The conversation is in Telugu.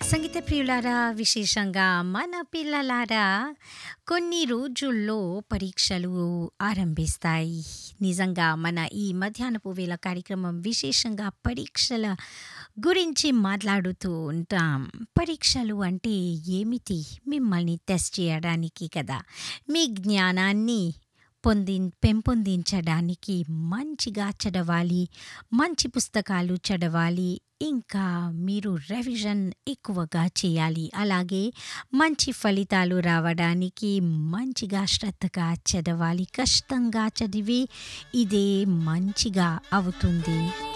సంగీత ప్రియులారా విశేషంగా మన పిల్లలారా కొన్ని రోజుల్లో పరీక్షలు ఆరంభిస్తాయి నిజంగా మన ఈ మధ్యాహ్నపు వేళ కార్యక్రమం విశేషంగా పరీక్షల గురించి మాట్లాడుతూ ఉంటాం పరీక్షలు అంటే ఏమిటి మిమ్మల్ని టెస్ట్ చేయడానికి కదా మీ జ్ఞానాన్ని పొంది పెంపొందించడానికి మంచిగా చదవాలి మంచి పుస్తకాలు చదవాలి ఇంకా మీరు రివిజన్ ఎక్కువగా చేయాలి అలాగే మంచి ఫలితాలు రావడానికి మంచిగా శ్రద్ధగా చదవాలి కష్టంగా చదివి ఇదే మంచిగా అవుతుంది